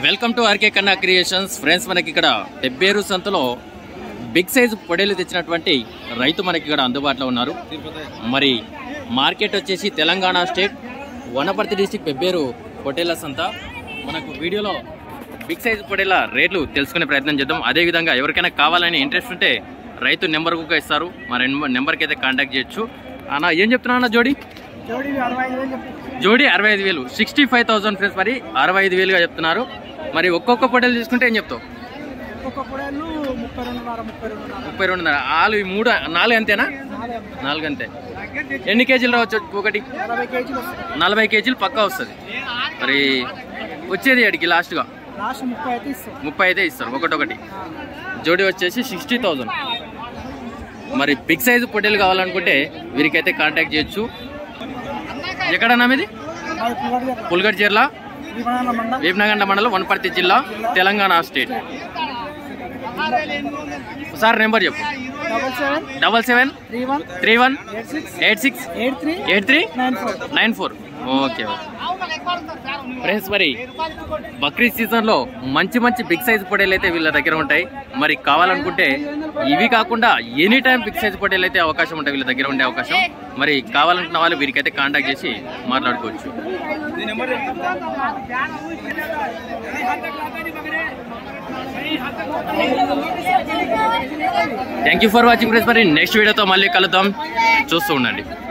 welcome to RK Kanna creations friends మనకి ఇక్కడ పెబ్బేరు సంతలో బిగ్ సైజు పొడేలు తెచ్చినటువంటి రైతు మనకి ఇక్కడ అందుబాటులో ఉన్నారు మరి మార్కెట్ వచ్చేసి తెలంగాణ స్టేట్ వనపర్తి డిస్టిక్ పెబ్బేరు పొటేల సంత మనకు వీడియోలో బిగ్ సైజు పొడేల రేట్లు తెలుసుకునే ప్రయత్నం చేద్దాం అదేవిధంగా ఎవరికైనా కావాలని ఇంట్రెస్ట్ ఉంటే రైతు నెంబర్ కూడా ఇస్తారు మా నెంబర్కి అయితే కాంటాక్ట్ చేయొచ్చు అన్న ఏం చెప్తున్నా అన్న జోడి జోడి అరవై ఐదు వేలు చెప్తాను జోడి అరవై ఐదు వేలు సిక్స్టీ ఫైవ్ థౌసండ్ ఫ్రెండ్స్ మరి అరవై ఐదు వేలుగా చెప్తున్నారు మరి ఒక్కొక్క పొడేలు తీసుకుంటే ఏం చెప్తావు ఒక్కొక్క పొడేళ్ళు ముప్పై రెండున్నర ముప్పై రెండున్నర ముప్పై రెండున్నర ఆలు ఈ మూడు నాలుగు అంతేనా నాలుగు నాలుగు అంతే ఎన్ని కేజీలు రావచ్చు ఒకటి నలభై కేజీలు వస్తాయి నలభై కేజీలు పక్కా వస్తుంది మరి వచ్చేది అడిగి లాస్ట్గా లాస్ట్ ముప్పై అయితే ఇస్తాం ముప్పై అయితే ఇస్తారు ఒకటొకటి జోడి వచ్చేసి సిక్స్టీ థౌజండ్ మరి బిగ్ సైజు పొట్టేలు కావాలనుకుంటే వీరికైతే కాంటాక్ట్ చేయొచ్చు ఎక్కడన్నా మీది అది పుల్లడి చెప్పాలి పుల్గడ్ జిల్లా విమానాల మండలం వేపనగండ మండలం వనపర్తి జిల్లా తెలంగాణ స్టేట్ సార్ నెంబర్ చెప్పు double seven double seven three one three one eight six eight six eight three eight three nine four nine four okay friends మరి బక్రీద్ సీజన్లో మంచి మంచి బిగ్ సైజ్ పొడేలు అయితే వీళ్ళ దగ్గర ఉంటాయి మరి కావాలనుకుంటే ఇవి కాకుండా ఎనీ టైం బిగ్ సైజ్ పొడేలు అయితే అవకాశం ఉంటాయి వీళ్ళ దగ్గర ఉండే అవకాశం మరి కావాలనుకున్న వాళ్ళు వీరికైతే కాంటాక్ట్ చేసి మాట్లాడుకోవచ్చు thank you for watching friends మరి నెక్స్ట్ వీడియోతో మళ్ళీ కలుద్దాం చూస్తూ ఉండండి